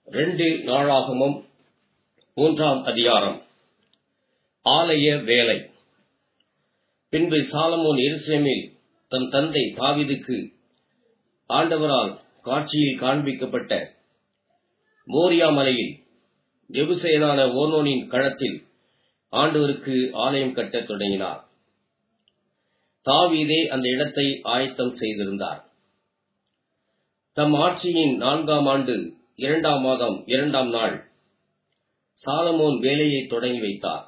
ரெண்டு நாளாகமம் மூன்றாம் அதிகாரம் ஆலய வேலை பின்பு சாலமோன் எருசலேமில் தம் தந்தை தாவீதுக்கு ஆண்டவரால் காட்சியில் காண்பிக்கப்பட்ட மோரியா மலையில் எபுசேனான ஓர்னோனின் களத்தில் ஆண்டவருக்கு ஆலயம் கட்டத் தொடங்கினார் தாவீதே அந்த இடத்தை ஆயத்தம் செய்திருந்தார் தம் ஆட்சியின் நான்காம் ஆண்டு இரண்டாம் மாதம் இரண்டாம் நாள் சாலமோன் வேலையை தொடங்கி வைத்தார்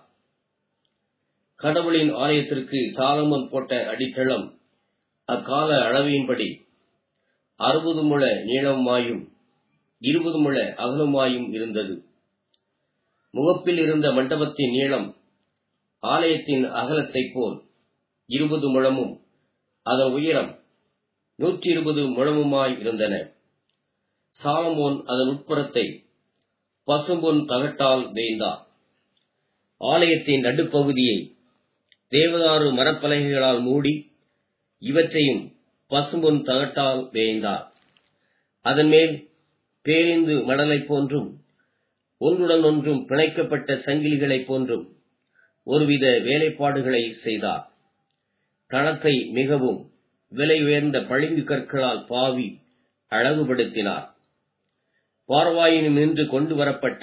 கடவுளின் ஆலயத்திற்கு சாலமோன் போட்ட அடித்தளம் அக்கால அளவின்படி அறுபது முழ நீளமாயும் இருபது முழ அகலமாயும் இருந்தது முகப்பில் இருந்த மண்டபத்தின் நீளம் ஆலயத்தின் அகலத்தைப் போல் இருபது முழமும் அதன் உயரம் நூற்றி இருபது முழமுமாய் இருந்தன சாலமோன் அதன் உட்புறத்தை பசும்பொன் தகட்டால் வேய்ந்தார் ஆலயத்தின் நடுப்பகுதியை தேவதாரு மரப்பலகைகளால் மூடி இவற்றையும் பசும்பொன் தகட்டால் வேய்ந்தார் அதன் மேல் பேரிந்து மணலைப் போன்றும் ஒன்றுடன் ஒன்றும் பிணைக்கப்பட்ட சங்கிலிகளைப் போன்றும் ஒருவித வேலைப்பாடுகளை செய்தார் தளத்தை மிகவும் விலை உயர்ந்த பளிங்கு கற்களால் பாவி அழகுபடுத்தினார் பார்வாயினும் நின்று கொண்டு வரப்பட்ட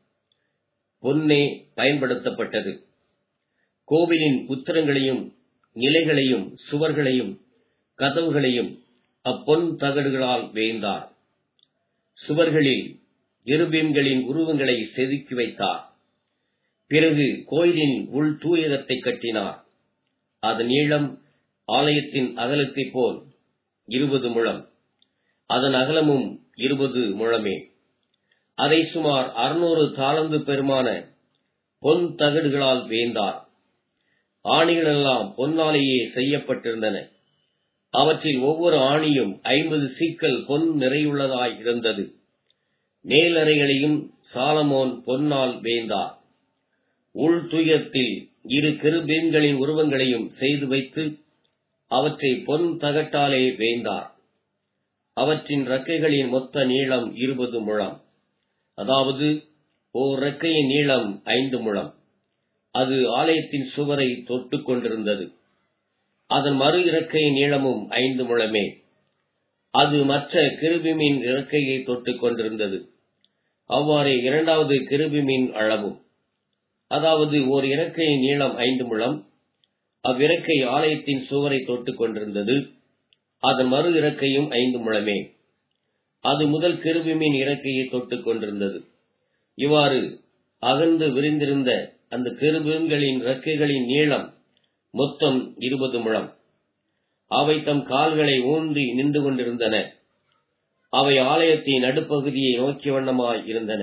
பொன்னே பயன்படுத்தப்பட்டது கோவிலின் உத்தரங்களையும் நிலைகளையும் சுவர்களையும் கதவுகளையும் அப்பொன் தகடுகளால் வேய்ந்தார் சுவர்களில் இருபீம்களின் உருவங்களை செதுக்கி வைத்தார் பிறகு கோயிலின் உள் தூயகத்தை கட்டினார் அதன் நீளம் ஆலயத்தின் அகலத்தைப் போல் இருபது முழம் அதன் அகலமும் இருபது முழமே அதை சுமார் அறுநூறு தாளந்து பெருமான பொன் தகடுகளால் வேந்தார் ஆணிகளெல்லாம் பொன்னாலேயே செய்யப்பட்டிருந்தன அவற்றில் ஒவ்வொரு ஆணியும் ஐம்பது சீக்கல் பொன் நிறையுள்ளதாய் இருந்தது மேலறைகளையும் சாலமோன் பொன்னால் வேந்தார் உள் துயத்தில் இரு கெருபீன்களின் உருவங்களையும் செய்து வைத்து அவற்றை பொன் தகட்டாலே வேந்தார் அவற்றின் ரெக்கைகளின் மொத்த நீளம் இருபது முழம் அதாவது ஓர் ரெக்கையின் நீளம் ஐந்து முழம் அது ஆலயத்தின் சுவரை தொட்டு கொண்டிருந்தது அதன் மறு இறக்கையின் நீளமும் ஐந்து முழமே அது மற்ற கிருபிமின் இறக்கையை தொட்டு கொண்டிருந்தது அவ்வாறே இரண்டாவது கிருபிமின் அளவும் அதாவது ஓர் இறக்கையின் நீளம் ஐந்து முழம் அவ்விறக்கை ஆலயத்தின் சுவரை தொட்டுக் கொண்டிருந்தது அதன் மறு இறக்கையும் ஐந்து முழமே அது முதல் கிருபிமின் இறக்கையை தொட்டுக் கொண்டிருந்தது இவ்வாறு அகன்று விரிந்திருந்த அந்த கிருபின்களின் இறக்கைகளின் நீளம் மொத்தம் இருபது முழம் அவை தம் கால்களை ஊன்றி நின்று கொண்டிருந்தன அவை ஆலயத்தின் நடுப்பகுதியை நோக்கிய வண்ணமாய் இருந்தன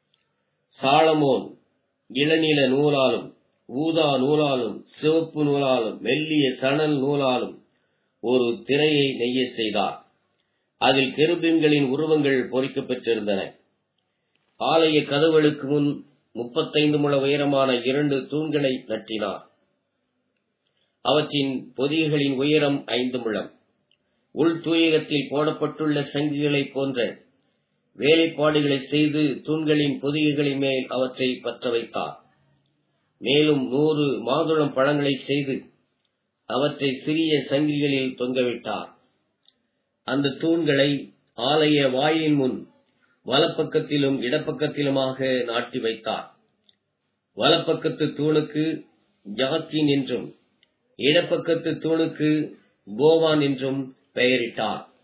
சாலமோன் இளநீல நூலாலும் ஊதா நூலாலும் சிவப்பு நூலாலும் மெல்லிய சணல் நூலாலும் ஒரு திரையை நெய்ய செய்தார் அதில் கெருபின்களின் உருவங்கள் பொறிக்கப்பட்டிருந்தன ஆலய கதவுகளுக்கு முன் முப்பத்தைந்து முழ உயரமான இரண்டு தூண்களை நட்டினார் அவற்றின் பொதிகளின் உயரம் ஐந்து முழம் உள் தூயகத்தில் போடப்பட்டுள்ள சங்கிகளைப் போன்ற வேலைப்பாடுகளை செய்து தூண்களின் பொதிகைகளின் மேல் அவற்றை பற்ற வைத்தார் மேலும் நூறு மாதுளம் பழங்களை செய்து அவற்றை சிறிய சங்கிலிகளில் தொங்கவிட்டார் அந்த தூண்களை ஆலய வாயின் முன் வலப்பக்கத்திலும் இடப்பக்கத்திலுமாக நாட்டி வைத்தார் வலப்பக்கத்து தூணுக்கு ஜாக்கின் என்றும் இடப்பக்கத்து தூணுக்கு போவான் என்றும் பெயரிட்டார்